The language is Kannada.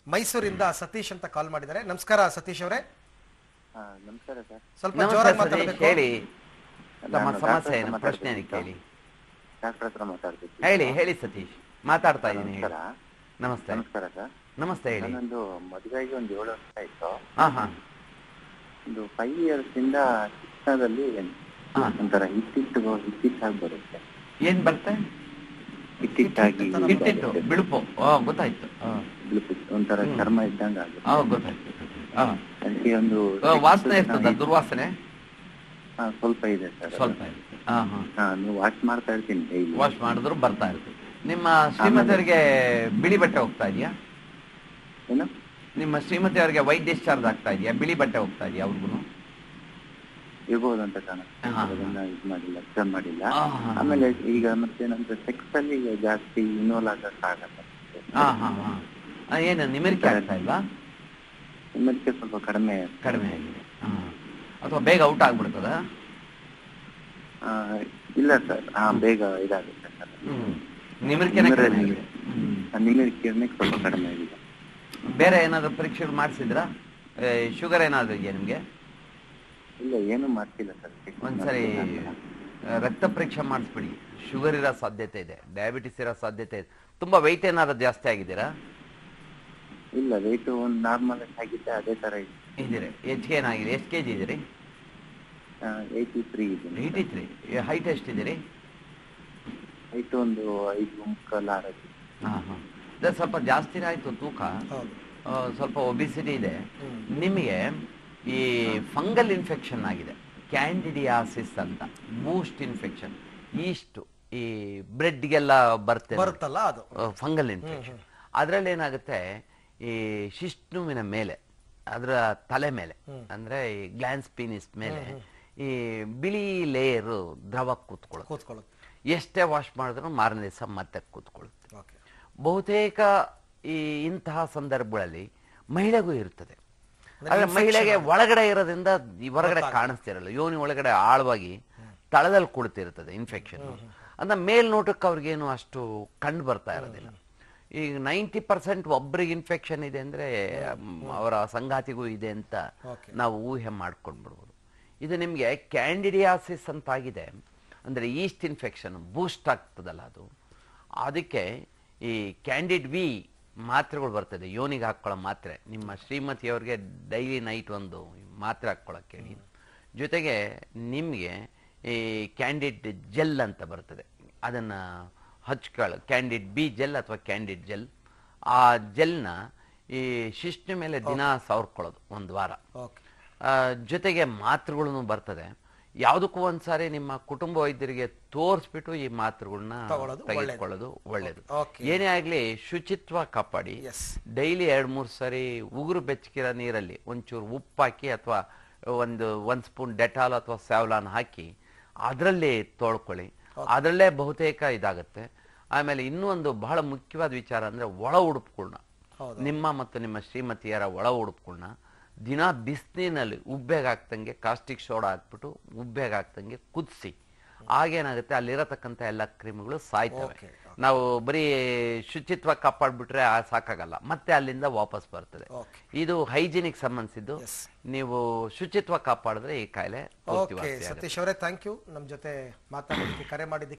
ಮೈಸೂರಿಂದ ಸತೀಶ್ ಅಂತ ಕಾಲ್ ಮಾಡಿದ್ದಾರೆ ನಮಸ್ಕಾರ ಸತೀಶ್ ಅವರೇ ಹಾ, ನಮಸ್ಕಾರ ಸರ್ ಸ್ವಲ್ಪ ನಮಸ್ತೆ ಜೋರಾಗಿ ಸತೀಶ್ ಮಾತಾಡಬೇಕು ಹೇಳಿ ತಮ್ಮ ನಾನು ಸಮಸ್ಯೆ ಡಾಕ್ಟರ್ ಏನು ಹತ್ರ ಪ್ರಶ್ನೆ ಏನು ಕೇಳಿ ಡಾಕ್ಟರ್ ಹತ್ರ ಮಾತಾಡ್ತಿದ್ದೀನಿ ಹೇಳಿ ಹೇಳಿ ಸತೀಶ್ ಮಾತಾಡ್ತಾ ಇದ್ದೀನಿ ನಮಸ್ಕಾರ ಹೇಳಿ ನಮಸ್ತೆ ನಮಸ್ಕಾರ ಸರ್ ನಮಸ್ತೆ ಹೇಳಿ ನಾನೊಂದು ಮದುವೆಗೆ ಒಂದು ಏಳು ವರ್ಷ ಆಯ್ತು ಹಾ ಹಾ ಒಂದು ಫೈವ್ ಇಯರ್ಸ್ ಇಂದ ಶಿಕ್ಷಣದಲ್ಲಿ ಹಾ. ಒಂಥರ ಹಿಟ್ಟಿಟ್ಟು ಹಿಟ್ಟಿಟ್ಟಾಗಿ ಬರುತ್ತೆ ಏನ್ ಬರುತ್ತೆ ಹಿಟ್ಟಿಟ್ಟಾಗಿ ಇಟ್ಟಿಟ್ಟು ಬಿಳುಪು ಆ, ಗೊತ್ತಾಯ್ತು ಆ, ಬಿಳುಪು- ಒಂಥರ ಹ್ಮ್. ಚರ್ಮ ಇದ್ದಂಗ ಆಗುತ್ತೆ ಆ, ಗೊತ್ತಾಯ್ತು ಆ. ಅದಕ್ಕೆ ಒಂದು ಆ, ವಾಸನೆ ಇರ್ತದ ದುರ್ವಾಸನೆ ಹಾ, ಸ್ವಲ್ಪ ಇದೆ ಸರ್ ಸ್ವಲ್ಪ ಇದೆ. ಹಾ ಹಾ ಹಾ ನೀವು ವಾಶ್ ಮಾಡ್ತಾ ಇರ್ತೀನಿ ಡೈಲಿ ವಾಶ್ ಮಾಡಿದ್ರು ಬರ್ತಾ ಇರ್ತದೆ ನಿಮ್ಮ ಶ್ರೀಮತಿಯವರಿಗೆ ಬಿಳಿ ಬಟ್ಟೆ ಹೋಗ್ತಾ ಇದೆಯಾ ಏನು ನಿಮ್ಮ ಶ್ರೀಮತಿಯವರಿಗೆ ವೈಟ್ ಡಿಸ್ಚಾರ್ಜ್ ಆಗ್ತಾ ಇದೆಯಾ ಬಿಳಿ ಬಟ್ಟೆ ಹೋಗ್ತಾ ಇದೆಯಾ ಅವ್ರಿಗೂ ಇರ್ಬೋದು ಅಂತ ಕಾಣುತ್ತೆ ಹಾ. ಅದನ್ನ ಇದು ಮಾಡಿಲ್ಲ ಅಬ್ಸರ್ವ್ ಮಾಡಿಲ್ಲ ಹಾ, ಹಾ. ಆಮೇಲೆ ಈಗ ಮತ್ತೆ ನಮ್ದು ಸೆಕ್ಸ್ ಅಲ್ಲಿ ಈಗ ಜಾಸ್ತಿ ಇನ್ವಾಲ್ವ್ ಆಗಕ್ ಆಗಲ್ಲ ಹಾ ಹಾ ಹಾ ಆ, ಏನು ನಿಮಿರಿಕೆ ಆಗ್ತಾ ಇಲ್ವಾ ನಿಮ್ಮದಕ್ಕೆ ಸ್ವಲ್ಪ ಕಡಿಮೆ ಕಡಿಮೆ ಆಗಿದೆ ಹಾ ಅಥವಾ ಬೇಗ ಔಟ್ ಆಗ್ಬಿಡ್ತದ ಆ, ಇಲ್ಲ ಸರ್ ಹಾ ಬೇಗ ಇದಾಗುತ್ತೆ ಸರ್ ಹ್ಮ್ ನಿಮಿರಿಕೆನೇ ಕಡಿಮೆ ಆಗಿದೆ ಹ್ಮ್. ನಿಮಗೆ ಕಿರಣಕ್ಕೆ ಸ್ವಲ್ಪ ಕಡಿಮೆ ಆಗಿದೆ ಬೇರೆ ಏನಾದ್ರು ಪರೀಕ್ಷೆಗಳು ಮಾಡಿಸಿದ್ರಾ ಶುಗರ್ ಏನಾದ್ರು ಇದೆಯಾ ನಿಮ್ಗೆ ಇಲ್ಲ ಏನು ಮಾಡ್ತಿಲ್ಲ ಸರ್ ಒಂದ್ಸರಿ ಆ, ರಕ್ತ ಪರೀಕ್ಷೆ ಮಾಡಿಸ್ಬಿಡಿ ಶುಗರ್ ಇರೋ ಸಾಧ್ಯತೆ ಇದೆ ಡಯಾಬಿಟಿಸ್ ಇರೋ ಸಾಧ್ಯತೆ ಇದೆ ತುಂಬಾ ವೆಯ್ಟ್ ಏನಾದ್ರು ಜಾಸ್ತಿ ಆಗಿದ್ದೀರಾ ಇಲ್ಲ ವೆಯ್ಟ್ ಒಂದು ನಾರ್ಮಲ್ ಆಗಿದ್ದೆ ಅದೇ ತರ ಇದೆ ಇದ್ದೀರಿ ಹೆಚ್ಚಿಗೆ ಏನಾಗಿದೆ ಎಷ್ಟು ಕೆ ಜಿ ಇದ್ದೀರಿ ಏಯ್ಟಿ ತ್ರೀ ಇದೆ ಏಯ್ಟಿ ತ್ರೀ ಹೈಟ್ ಎಷ್ಟಿದ್ದೀರಿ ಹೈಟ್ ಒಂದು ಐದು ಮುಕ್ಕಾಲು ಆರು ಅಡಿ. ಹಾಂ ಹಾಂ ಸ್ವಲ್ಪ ಜಾಸ್ತಿನೇ ಆಯಿತು ತೂಕ ಹೌದು ಆ, ಸ್ವಲ್ಪ ಒಬಿಸಿಟಿ ಇದೆ ಹ್ಮ್. ನಿಮಗೆ ಈ ಫಂಗಲ್ ಇನ್ಫೆಕ್ಷನ್ ಆಗಿದೆ ಕ್ಯಾಂಡಿಡಿಯಾಸಿಸ್ ಅಂತ ಬೂಸ್ಟ್ ಇನ್ಫೆಕ್ಷನ್ ಈಸ್ಟು ಈ ಬ್ರೆಡ್ಗೆಲ್ಲ ಬರ್ತೇವೆ ಬರುತ್ತಲ್ಲ ಅದು ಫಂಗಲ್ ಇನ್ಫೆಕ್ಷನ್ ಅದರಲ್ಲಿ ಏನಾಗುತ್ತೆ ಈ ಶಿಷ್ಣುವಿನ ಮೇಲೆ ಅದರ ತಲೆ ಮೇಲೆ ಅಂದ್ರೆ ಈ ಗ್ಲ್ಯಾನ್ಸ್ ಪೀನಿಸ್ ಮೇಲೆ ಈ ಬಿಳಿ ಲೇಯರು ದ್ರವ ಕೂತ್ಕೊಳ್ಳುತ್ತೆ ಕೂತ್ಕೊಳ್ಳುತ್ತೆ ಎಷ್ಟೇ ವಾಶ್ ಮಾಡಿದ್ರು ಮಾರನೇ ದಿವಸ ಮತ್ತೆ ಕೂತ್ಕೊಳ್ಳುತ್ತೆ ಓಕೆ ಬಹುತೇಕ ಈ ಇಂತಹ ಸಂದರ್ಭಗಳಲ್ಲಿ ಮಹಿಳೆಗೂ ಇರ್ತದೆ ಅಂದ್ರೆ ಆದ್ರೆ infection ಮಹಿಳೆಗೆ ಆಗುತ್ತೆ. ಒಳಗಡೆ ಇರೋದ್ರಿಂದ ಈ ಹೊರಗಡೆ ಕಾಣಿಸ್ತಿರಲ್ಲ ಯೋನಿ ಒಳಗಡೆ ಆಳವಾಗಿ ತಳದಲ್ಲಿ ಕುಳಿತಿರ್ತದೆ ಇನ್ಫೆಕ್ಷನ್ ಅಂದ್ರೆ ಮೇಲ್ನೋಟಕ್ಕೆ ಅವ್ರಿಗೇನು ಅಷ್ಟು ಕಂಡು ಬರ್ತಾ ಇರೋದಿಲ್ಲ ಈಗ ನೈಂಟಿ ಪರ್ಸೆಂಟ್ ಒಬ್ರಿಗೆ ಇನ್ಫೆಕ್ಷನ್ ಇದೆ ಅಂದ್ರೆ ಮ್, ಅವರ ಸಂಗಾತಿಗೂ ಇದೆ ಅಂತ Okay. ನಾವು ಊಹೆ ಮಾಡ್ಕೊಂಡ್ಬಿಡ್ಬೋದು ಇದು ನಿಮಗೆ ಕ್ಯಾಂಡಿಡಿಯಾಸಿಸ್ ಅಂತ ಆಗಿದೆ ಅಂದ್ರೆ ಈಸ್ಟ್ ಇನ್ಫೆಕ್ಷನ್ ಬೂಸ್ಟ್ ಆಗ್ತದಲ್ಲ ಅದು ಅದಕ್ಕೆ ಈ ಕ್ಯಾಂಡಿಡ್ ವಿ ಮಾತ್ರೆಗಳು ಬರ್ತದೆ ಯೋನಿಗೆ ಹಾಕ್ಕೊಳ್ಳೋ ಮಾತ್ರೆ ನಿಮ್ಮ ಶ್ರೀಮತಿಯವ್ರಿಗೆ ಡೈಲಿ ನೈಟ್ ಒಂದು ಮಾತ್ರೆ ಹಾಕ್ಕೊಳ್ಳೋಕೆ ಹೇಳಿ ಜೊತೆಗೆ ನಿಮಗೆ ಈ ಕ್ಯಾಂಡಿಡ್ ಜೆಲ್ ಅಂತ ಬರ್ತದೆ ಅದನ್ನು ಹಚ್ಕೊಳ್ಳೋ ಕ್ಯಾಂಡಿಡ್ ಬಿ ಜೆಲ್ ಅಥವಾ ಕ್ಯಾಂಡಿಡ್ ಜೆಲ್ ಆ ಜೆಲ್ನ ಈ ಶಿಶ್ನ ಮೇಲೆ ದಿನ ಸವರ್ಕೊಳ್ಳೋದು ಒಂದು ವಾರ ಓಕೆ ಆ, ಜೊತೆಗೆ ಮಾತ್ರೆಗಳನ್ನು ಬರ್ತದೆ ಯಾವುದಕ್ಕೂ ಒಂದ್ಸಾರಿ ನಿಮ್ಮ ಕುಟುಂಬ ವೈದ್ಯರಿಗೆ ತೋರಿಸ್ಬಿಟ್ಟು ಈ ಮಾತ್ರೆಗಳನ್ನ ತಗೊಳ್ಳೋದು ಒಳ್ಳೇದು. ತೆಗೆದುಕೊಳ್ಳೋದು ಒಳ್ಳೇದು Okay. ಏನೇ ಆಗ್ಲಿ ಶುಚಿತ್ವ ಕಾಪಾಡಿ Yes. ಡೈಲಿ ಎರಡ್ ಮೂರ್ ಸರಿ ಉಗುರು ಬೆಚ್ಚಗಿರೋ ನೀರಲ್ಲಿ ಒಂಚೂರು ಉಪ್ಪು ಹಾಕಿ ಅಥವಾ ಒಂದು ಒಂದ್ ಸ್ಪೂನ್ ಡೆಟಾಲ್ ಅಥವಾ ಸ್ಯಾವ್ಲಾನ್ ಹಾಕಿ ಅದರಲ್ಲಿ ತೊಳ್ಕೊಳ್ಳಿ ಅದರಲ್ಲೇ ಬಹುತೇಕ ಇದಾಗುತ್ತೆ ಆಮೇಲೆ ಇನ್ನೂ ಒಂದು ಬಹಳ ಮುಖ್ಯವಾದ ವಿಚಾರ ಅಂದ್ರೆ ಒಳ ಉಡುಪುಗಳನ್ನ ಹೌದು. ನಿಮ್ಮ ಮತ್ತು ನಿಮ್ಮ ಶ್ರೀಮತಿಯರ ಒಳ ಉಡುಪುಗಳನ್ನ ದಿನ ಬಿಸಿಲಿನಲ್ಲಿ ಉಬ್ಬೆಗಾಗ್ತಂಗೆ ಕಾಸ್ಟಿಕ್ ಸೋಡಾ ಹಾಕ್ಬಿಟ್ಟು ಉಬ್ಬೆಗಾಗ್ತಂಗೆ ಕುದಿಸಿ ಆಗೇನಾಗುತ್ತೆ ಅಲ್ಲಿರತಕ್ಕಂಥ ಎಲ್ಲ ಕ್ರಿಮಿಗಳು ಸಾಯ್ತವೆ Okay, ನಾವು ಬರೀ ಶುಚಿತ್ವ ಕಾಪಾಡ್ಬಿಟ್ರೆ ಆ ಸಾಕಾಗಲ್ಲ ಮತ್ತೆ ಅಲ್ಲಿಂದ ವಾಪಸ್ ಬರ್ತದೆ Okay. ಇದು ಹೈಜಿನಿಕ್ ಸಂಬಂಧಿಸಿದ್ದು Yes. ನೀವು ಶುಚಿತ್ವ ಕಾಪಾಡಿದ್ರೆ ಈ ಕಾಯಿಲೆ ಪೂರ್ತಿ ಓಕೆ ವಾಸಿ ಆಗುತ್ತೆ. ಸತೀಶ್ ಅವರೇ ಥ್ಯಾಂಕ್ ಯು ನಮ್ಮ ಜೊತೆ ಮಾತಾಡೋದಕ್ಕೆ ಕರೆ ಮಾಡಿದ್ದಕ್ಕೆ